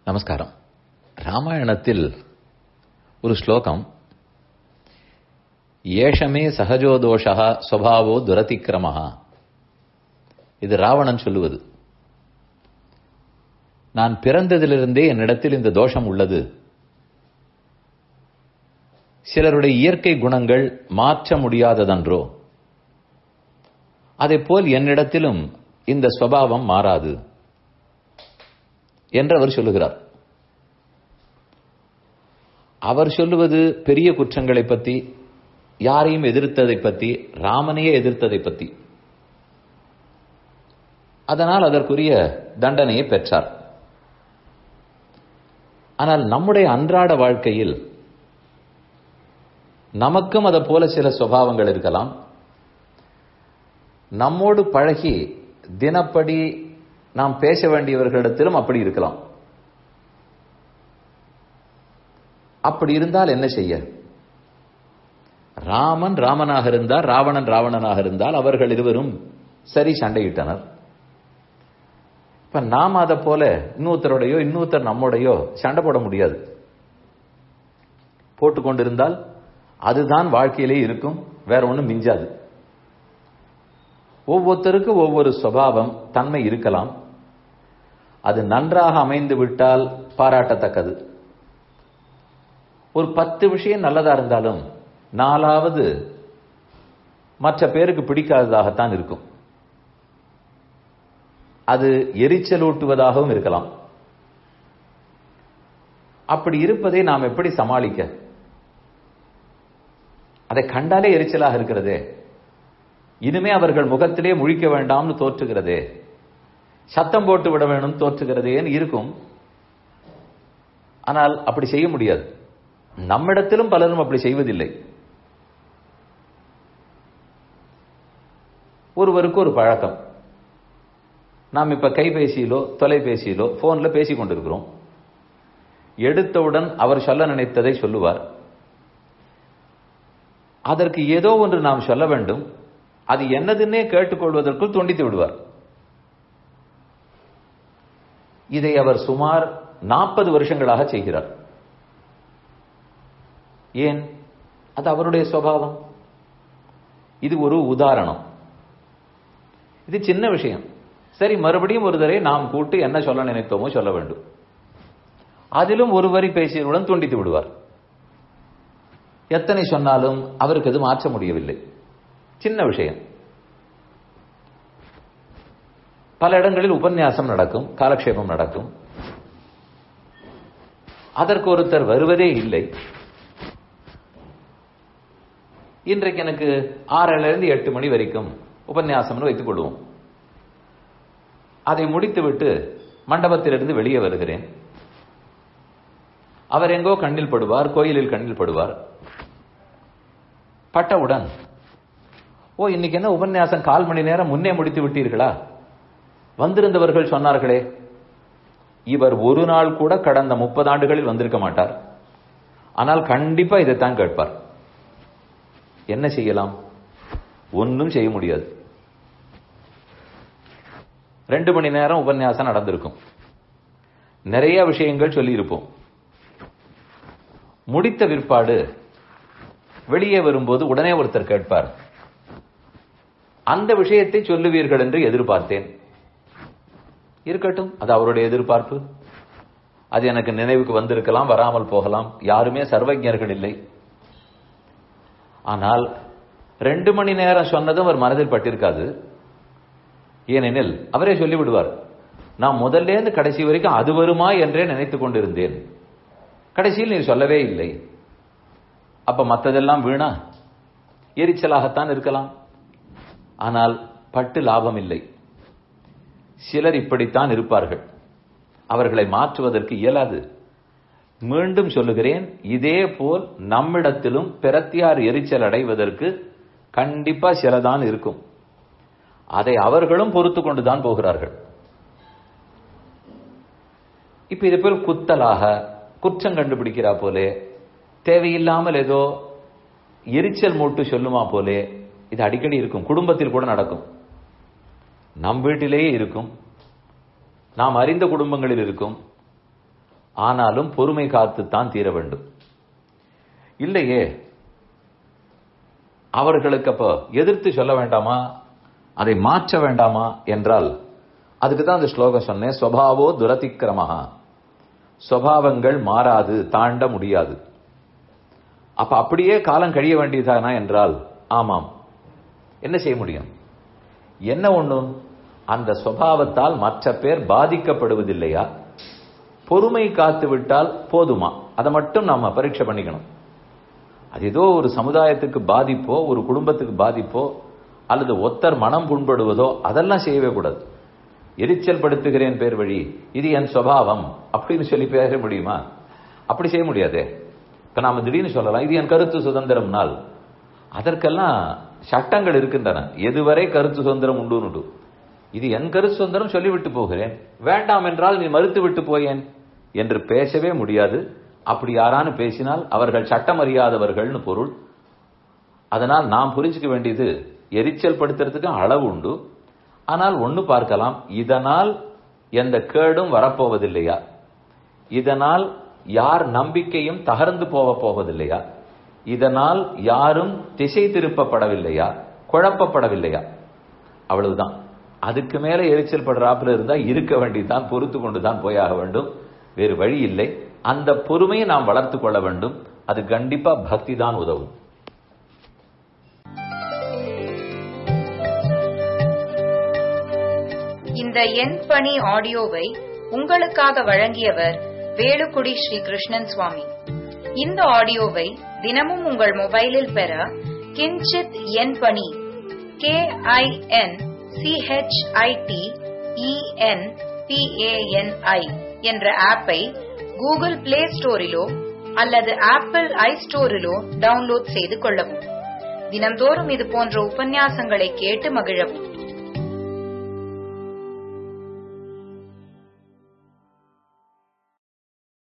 நமஸ்காரம் ராமாயணத்தில் ஒரு ஸ்லோகம் ஏஷமே சகஜோ தோஷா ஸ்வபாவோ துரதிக்கிரமஹா இது ராவணன் சொல்லுவது நான் பிறந்ததிலிருந்தே என்னிடத்தில் இந்த தோஷம் உள்ளது சிலருடைய இயற்கை குணங்கள் மாற்ற முடியாததன்றோ போல் என்னிடத்திலும் இந்த ஸ்வபாவம் மாறாது என்று அவர் சொல்லுகிறார் அவர் சொல்லுவது பெரிய குற்றங்களை பற்றி யாரையும் எதிர்த்ததை பற்றி ராமனையே எதிர்த்ததை பற்றி அதனால் அதற்குரிய தண்டனையை பெற்றார் ஆனால் நம்முடைய அன்றாட வாழ்க்கையில் நமக்கும் அதை போல சில சுவாவங்கள் இருக்கலாம் நம்மோடு பழகி தினப்படி நாம் பேச வேண்டியவர்களிடத்திலும் அப்படி இருக்கலாம் அப்படி இருந்தால் என்ன செய்ய ராமன் ராமனாக இருந்தால் ராவணன் ராவணனாக இருந்தால் அவர்கள் இருவரும் சரி சண்டையிட்டனர் இப்ப நாம் அதை போல இன்னொருத்தருடையோ இன்னொருத்தர் நம்முடையோ சண்டை போட முடியாது போட்டுக்கொண்டிருந்தால் அதுதான் வாழ்க்கையிலே இருக்கும் வேற ஒன்றும் மிஞ்சாது ஒவ்வொருத்தருக்கும் ஒவ்வொரு சுவாவம் தன்மை இருக்கலாம் அது நன்றாக அமைந்து விட்டால் பாராட்டத்தக்கது ஒரு பத்து விஷயம் நல்லதா இருந்தாலும் நாலாவது மற்ற பேருக்கு பிடிக்காததாகத்தான் இருக்கும் அது எரிச்சலூட்டுவதாகவும் இருக்கலாம் அப்படி இருப்பதை நாம் எப்படி சமாளிக்க அதை கண்டாலே எரிச்சலாக இருக்கிறதே இனிமே அவர்கள் முகத்திலே முழிக்க வேண்டாம்னு தோற்றுகிறதே சத்தம் போட்டு விட வேணும் தோற்றுகிறதேன்னு இருக்கும் ஆனால் அப்படி செய்ய முடியாது நம்மிடத்திலும் பலரும் அப்படி செய்வதில்லை ஒருவருக்கு ஒரு பழக்கம் நாம் இப்ப கைபேசியிலோ தொலைபேசியிலோ போன்ல பேசிக் கொண்டிருக்கிறோம் எடுத்தவுடன் அவர் சொல்ல நினைத்ததை சொல்லுவார் அதற்கு ஏதோ ஒன்று நாம் சொல்ல வேண்டும் அது என்னதுன்னே கேட்டுக்கொள்வதற்குள் துண்டித்து விடுவார் இதை அவர் சுமார் நாற்பது வருஷங்களாக செய்கிறார் ஏன் அது அவருடைய சுவாவம் இது ஒரு உதாரணம் இது சின்ன விஷயம் சரி மறுபடியும் ஒரு தடவை நாம் கூட்டு என்ன சொல்ல நினைத்தோமோ சொல்ல வேண்டும் அதிலும் ஒரு வரி பேசியவுடன் துண்டித்து விடுவார் எத்தனை சொன்னாலும் அவருக்கு அது மாற்ற முடியவில்லை சின்ன விஷயம் பல இடங்களில் உபன்யாசம் நடக்கும் காலக்ஷேபம் நடக்கும் அதற்கு ஒருத்தர் வருவதே இல்லை இன்றைக்கு எனக்கு ஆறிலிருந்து இருந்து எட்டு மணி வரைக்கும் உபன்யாசம்னு வைத்துக் கொள்வோம் அதை முடித்துவிட்டு மண்டபத்திலிருந்து வெளியே வருகிறேன் அவர் எங்கோ கண்ணில் படுவார் கோயிலில் கண்ணில் படுவார் பட்டவுடன் ஓ இன்னைக்கு என்ன உபன்யாசம் கால் மணி நேரம் முன்னே முடித்து விட்டீர்களா வந்திருந்தவர்கள் சொன்னார்களே இவர் ஒரு நாள் கூட கடந்த முப்பது ஆண்டுகளில் வந்திருக்க மாட்டார் ஆனால் கண்டிப்பா இதைத்தான் கேட்பார் என்ன செய்யலாம் ஒன்றும் செய்ய முடியாது ரெண்டு மணி நேரம் உபன்யாசம் நடந்திருக்கும் நிறைய விஷயங்கள் சொல்லியிருப்போம் முடித்த விற்பாடு வெளியே வரும்போது உடனே ஒருத்தர் கேட்பார் அந்த விஷயத்தை சொல்லுவீர்கள் என்று எதிர்பார்த்தேன் இருக்கட்டும் அது அவருடைய எதிர்பார்ப்பு அது எனக்கு நினைவுக்கு வந்திருக்கலாம் வராமல் போகலாம் யாருமே சர்வஜர்கள் இல்லை ஆனால் ரெண்டு மணி நேரம் சொன்னதும் அவர் மனதில் பட்டிருக்காது ஏனெனில் அவரே சொல்லிவிடுவார் நான் முதல்ல இருந்து கடைசி வரைக்கும் அது வருமா என்றே நினைத்துக் கொண்டிருந்தேன் கடைசியில் நீ சொல்லவே இல்லை அப்ப மற்றதெல்லாம் வீணா எரிச்சலாகத்தான் இருக்கலாம் ஆனால் பட்டு லாபம் இல்லை சிலர் இப்படித்தான் இருப்பார்கள் அவர்களை மாற்றுவதற்கு இயலாது மீண்டும் சொல்லுகிறேன் இதே போல் நம்மிடத்திலும் பிரத்தியார் எரிச்சல் அடைவதற்கு கண்டிப்பா சிலதான் இருக்கும் அதை அவர்களும் பொறுத்து கொண்டுதான் போகிறார்கள் இப்ப இது போல் குத்தலாக குற்றம் கண்டுபிடிக்கிறா போலே தேவையில்லாமல் ஏதோ எரிச்சல் மூட்டு சொல்லுமா போலே இது அடிக்கடி இருக்கும் குடும்பத்தில் கூட நடக்கும் நம் வீட்டிலேயே இருக்கும் நாம் அறிந்த குடும்பங்களில் இருக்கும் ஆனாலும் பொறுமை காத்துத்தான் தீர வேண்டும் இல்லையே அவர்களுக்கு அப்போ எதிர்த்து சொல்ல வேண்டாமா அதை மாற்ற வேண்டாமா என்றால் அதுக்கு தான் அந்த ஸ்லோகம் சொன்னேன் ஸ்வபாவோ துரதிக்கிரமஹா ஸ்வபாவங்கள் மாறாது தாண்ட முடியாது அப்ப அப்படியே காலம் கழிய வேண்டியதானா என்றால் ஆமாம் என்ன செய்ய முடியும் என்ன ஒண்ணு அந்த சுவாவத்தால் மற்ற பேர் பாதிக்கப்படுவதில்லையா பொறுமை காத்து விட்டால் போதுமா அதை மட்டும் நாம பரீட்சை பண்ணிக்கணும் அது ஏதோ ஒரு சமுதாயத்துக்கு பாதிப்போ ஒரு குடும்பத்துக்கு பாதிப்போ அல்லது ஒத்தர் மனம் புண்படுவதோ அதெல்லாம் செய்யவே கூடாது எரிச்சல் படுத்துகிறேன் பேர் வழி இது என் சுவாவம் அப்படின்னு சொல்லி பேச முடியுமா அப்படி செய்ய முடியாதே இப்ப நாம திடீர்னு சொல்லலாம் இது என் கருத்து சுதந்திரம் நாள் அதற்கெல்லாம் சட்டங்கள் இருக்கின்றன எதுவரை கருத்து சுதந்திரம் உண்டு இது என் கருத்து சுதந்திரம் சொல்லிவிட்டு போகிறேன் வேண்டாம் என்றால் நீ மறுத்து விட்டு போயேன் என்று பேசவே முடியாது அப்படி யாரானு பேசினால் அவர்கள் சட்டம் அறியாதவர்கள்னு பொருள் அதனால் நாம் புரிஞ்சுக்க வேண்டியது எரிச்சல் படுத்துறதுக்கு அளவு உண்டு ஆனால் ஒன்னு பார்க்கலாம் இதனால் எந்த கேடும் வரப்போவதில்லையா இதனால் யார் நம்பிக்கையும் தகர்ந்து போக போவதில்லையா இதனால் யாரும் திசை திருப்பப்படவில்லையா குழப்பப்படவில்லையா அவ்வளவுதான் அதுக்கு மேல எரிச்சல் படுறாப்புல இருந்தா இருக்க வேண்டியதுதான் பொறுத்து கொண்டுதான் போயாக வேண்டும் வேறு வழி இல்லை அந்த பொறுமையை நாம் வளர்த்து கொள்ள வேண்டும் அது கண்டிப்பா பக்தி தான் உதவும் இந்த எண் பணி ஆடியோவை உங்களுக்காக வழங்கியவர் வேலுக்குடி ஸ்ரீ கிருஷ்ணன் சுவாமி இந்த ஆடியோவை தினமும் உங்கள் மொபைலில் பெற கிஞ்சித் எண் பணி கே ஐ என் சிஹெச்ஐடி இஎன் பிஏஎன்ஐ என்ற ஆப்பை கூகுள் பிளே ஸ்டோரிலோ அல்லது ஆப்பிள் ஐ ஸ்டோரிலோ டவுன்லோட் செய்து கொள்ளவும் தினம்தோறும் இது போன்ற உபன்யாசங்களை கேட்டு மகிழவும்